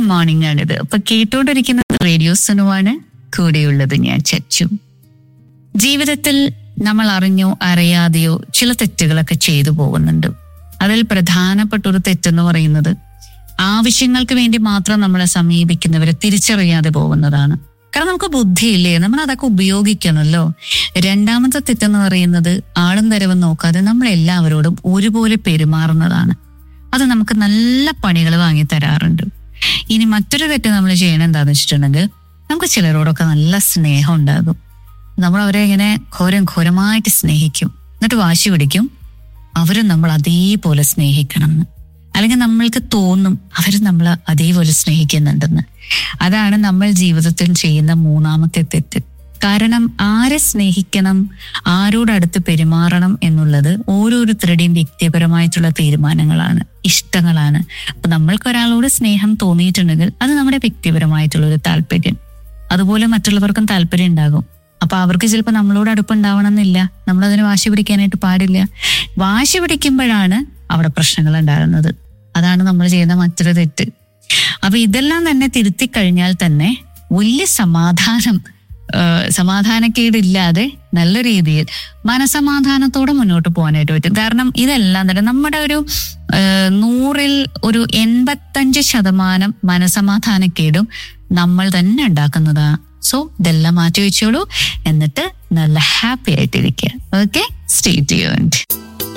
morning ആണിത് അപ്പൊ കേട്ടോണ്ടിരിക്കുന്നത് radio സുനുവാണ് കൂടെയുള്ളത് ഞാൻ ചച്ചു ജീവിതത്തിൽ നമ്മൾ അറിഞ്ഞോ അറിയാതെയോ ചില തെറ്റുകളൊക്കെ ചെയ്തു പോകുന്നുണ്ട് അതിൽ പ്രധാനപ്പെട്ട ഒരു തെറ്റെന്ന് പറയുന്നത് ആവശ്യങ്ങൾക്ക് വേണ്ടി മാത്രം നമ്മളെ സമീപിക്കുന്നവരെ തിരിച്ചറിയാതെ പോകുന്നതാണ് കാരണം നമുക്ക് ബുദ്ധിയില്ലേ നമ്മൾ അതൊക്കെ ഉപയോഗിക്കണമല്ലോ രണ്ടാമത്തെ തെറ്റെന്ന് പറയുന്നത് ആളും തരവും നോക്കാതെ നമ്മൾ എല്ലാവരോടും ഒരുപോലെ പെരുമാറുന്നതാണ് അത് നമുക്ക് നല്ല പണികൾ വാങ്ങി തരാറുണ്ട് ഇനി മറ്റൊരു തെറ്റ് നമ്മൾ ചെയ്യണം എന്താന്ന് വെച്ചിട്ടുണ്ടെങ്കിൽ നമുക്ക് ചിലരോടൊക്കെ നല്ല സ്നേഹം ഉണ്ടാകും നമ്മൾ അവരെ ഇങ്ങനെ ഘോരം ഘോരമായിട്ട് സ്നേഹിക്കും എന്നിട്ട് വാശി പിടിക്കും അവരും നമ്മൾ അതേപോലെ സ്നേഹിക്കണം എന്ന് അല്ലെങ്കിൽ നമ്മൾക്ക് തോന്നും അവരും നമ്മൾ അതേപോലെ സ്നേഹിക്കുന്നുണ്ടെന്ന് അതാണ് നമ്മൾ ജീവിതത്തിൽ ചെയ്യുന്ന മൂന്നാമത്തെ തെറ്റ് കാരണം ആരെ സ്നേഹിക്കണം ആരോടടുത്ത് പെരുമാറണം എന്നുള്ളത് ഓരോരുത്തരുടെയും വ്യക്തിപരമായിട്ടുള്ള തീരുമാനങ്ങളാണ് ഇഷ്ടങ്ങളാണ് അപ്പൊ നമ്മൾക്ക് ഒരാളോട് സ്നേഹം തോന്നിയിട്ടുണ്ടെങ്കിൽ അത് നമ്മുടെ വ്യക്തിപരമായിട്ടുള്ള ഒരു താല്പര്യം അതുപോലെ മറ്റുള്ളവർക്കും താല്പര്യം ഉണ്ടാകും അപ്പൊ അവർക്ക് ചിലപ്പോൾ നമ്മളോട് അടുപ്പുണ്ടാവണം എന്നില്ല നമ്മൾ അതിന് വാശി പിടിക്കാനായിട്ട് പാടില്ല വാശി പിടിക്കുമ്പോഴാണ് അവിടെ പ്രശ്നങ്ങൾ ഉണ്ടാകുന്നത് അതാണ് നമ്മൾ ചെയ്യുന്ന മറ്റൊരു തെറ്റ് അപ്പൊ ഇതെല്ലാം തന്നെ തിരുത്തി കഴിഞ്ഞാൽ തന്നെ വലിയ സമാധാനം ആ, സമാധാനക്കേടില്ലാതെ നല്ല രീതിയിൽ മനസമാധാനത്തോടെ മുന്നോട്ട് പോകാനായിട്ട് പറ്റും കാരണം ഇതെല്ലാം തന്നെ നമ്മുടെ ഒരു ആ, നൂറിൽ ഒരു എൺപത്തഞ്ച് ശതമാനം മനസമാധാനക്കേടും നമ്മൾ തന്നെ ഉണ്ടാക്കുന്നതാണ് സോ ഇതെല്ലാം മാറ്റി വെച്ചോളൂ എന്നിട്ട് നല്ല ഹാപ്പി ആയിട്ടിരിക്കുക ഓക്കെ സ്റ്റേ ട്യൂൺഡ്